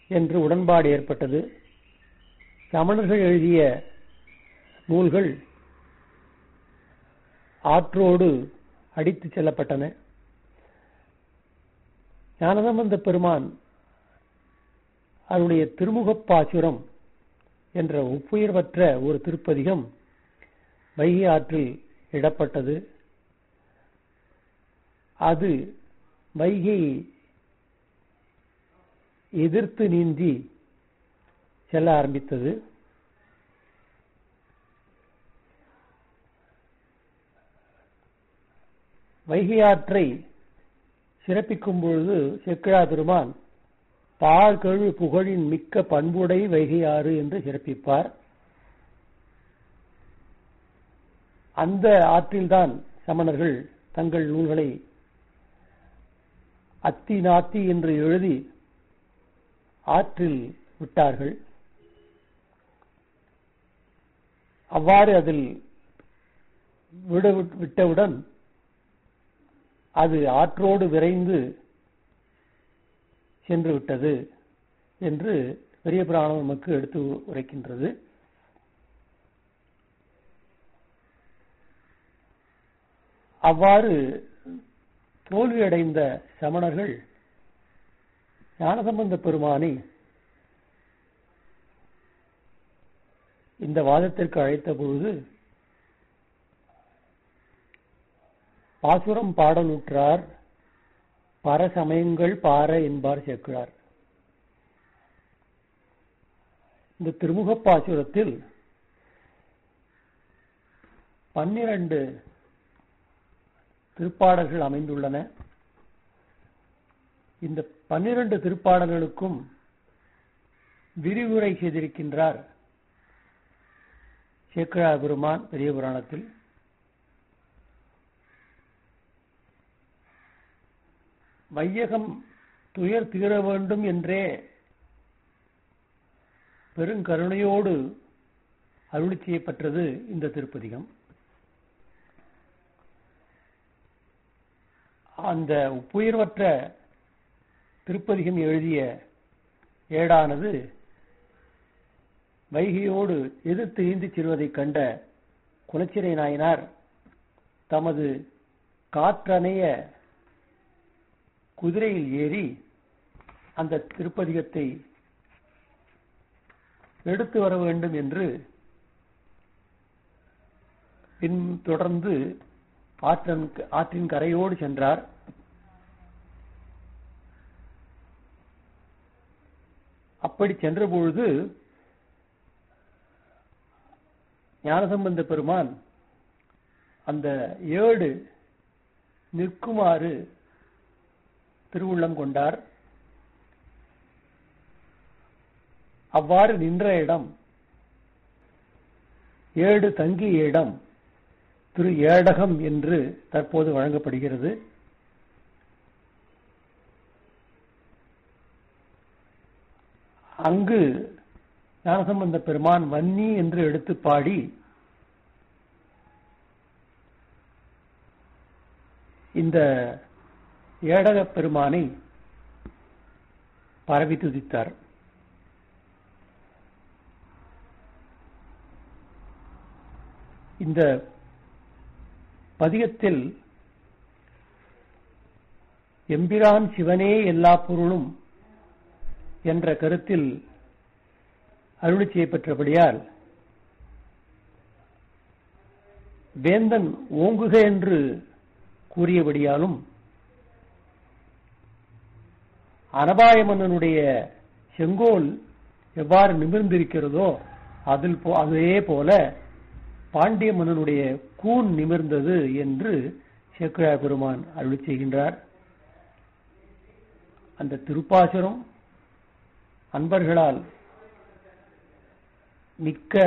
என்று உடன்பாடு ஏற்பட்டது சமணர்கள் எழுதிய நூல்கள் ஆற்றோடு அடித்துச் செல்லப்பட்டன ஞானசம்பந்த பெருமான் அவருடைய திருமுகப்பாசுரம் என்ற ஒப்புயர்வற்ற ஒரு திருப்பதிகம் வைகை ஆற்றில் இடப்பட்டது அது வைகை எதிர்த்து நீந்தி செல்ல ஆரம்பித்தது வைகை ஆற்றை சிறப்பிக்கும் பொழுது செக்கிழா பெருமான் பால் கழு புகழின் மிக்க பண்புடை வைகை ஆறு என்று சிறப்பிப்பார் அந்த ஆற்றில்தான் சமணர்கள் தங்கள் நூல்களை அத்தி நாத்தி என்று எழுதி ஆற்றில் விட்டார்கள் அவ்வாறு அதில் விட விட்டவுடன் அது ஆற்றோடு விரைந்து சென்று விட்டது என்று பெரிய புராணம் நமக்கு எடுத்து உரைக்கின்றது அவ்வாறு தோல்வியடைந்த சமணர்கள் ஞானசம்பந்த பெருமானை இந்த வாதத்திற்கு அழைத்த பொழுது பாசுரம் பாடலுற்றார் பரசமயங்கள் பார என்பார் சேர்க்கிறார் இந்த திருமுக பாசுரத்தில் பன்னிரண்டு திருப்பாடல்கள் அமைந்துள்ளன இந்த பன்னிரண்டு திருப்பாடல்களுக்கும் விரிவுரை செய்திருக்கின்றார் சேக்கரா பெருமான் பெரிய புராணத்தில் வையகம் துயர் தீர வேண்டும் என்றே பெருங்கருணையோடு அருளி செய்யப்பட்டது இந்த திருப்பதிகம் அந்த உப்புயர்வற்ற திருப்பதிகம் எழுதிய ஏடானது வைகையோடு எதிர்த்து ஈந்திச் செல்வதைக் கண்ட குலச்சிறை நாயனார் தமது காற்றணைய குதிரையில் ஏறி அந்த திருப்பதிகத்தை எடுத்து வர வேண்டும் என்று பின் தொடர்ந்து ஆற்றன் ஆற்றின் கரையோடு சென்றார் அப்படி சென்றபொழுது ஞானசம்பந்த பெருமான் அந்த ஏடு நிற்குமாறு திருவுள்ளம் கொண்டார் அவ்வாறு நின்ற இடம் ஏடு தங்கிய இடம் திரு ஏடகம் என்று தற்போது வழங்கப்படுகிறது அங்கு ஞானசம்பந்த பெருமான் வன்னி என்று எடுத்து பாடி இந்த ஏடக பெருமானை பரவி துதித்தார் இந்த பதிகத்தில் எம்பிரான் சிவனே எல்லா பொருளும் என்ற கருத்தில் அருளி செய்யப்பெற்றபடியால் வேந்தன் ஓங்குக என்று கூறியபடியாலும் அனபாய மன்னனுடைய செங்கோல் எவ்வாறு நிமிர்ந்திருக்கிறதோ அதில் போ அதே போல பாண்டிய மன்னனுடைய கூன் நிமிர்ந்தது என்று சேக்கரா பெருமான் அருளி செய்கின்றார் அந்த திருப்பாசுரம் அன்பர்களால் மிக்க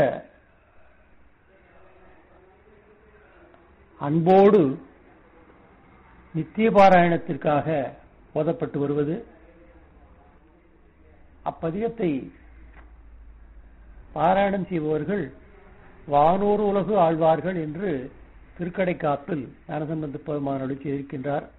அன்போடு நித்திய பாராயணத்திற்காக ஓதப்பட்டு வருவது அப்பதிகத்தை பாராயணம் செய்பவர்கள் வானோர் உலகு ஆழ்வார்கள் என்று திருக்கடை காப்பில் ஞானசம்பந்த பெருமான் அருளி செய்திருக்கின்றார்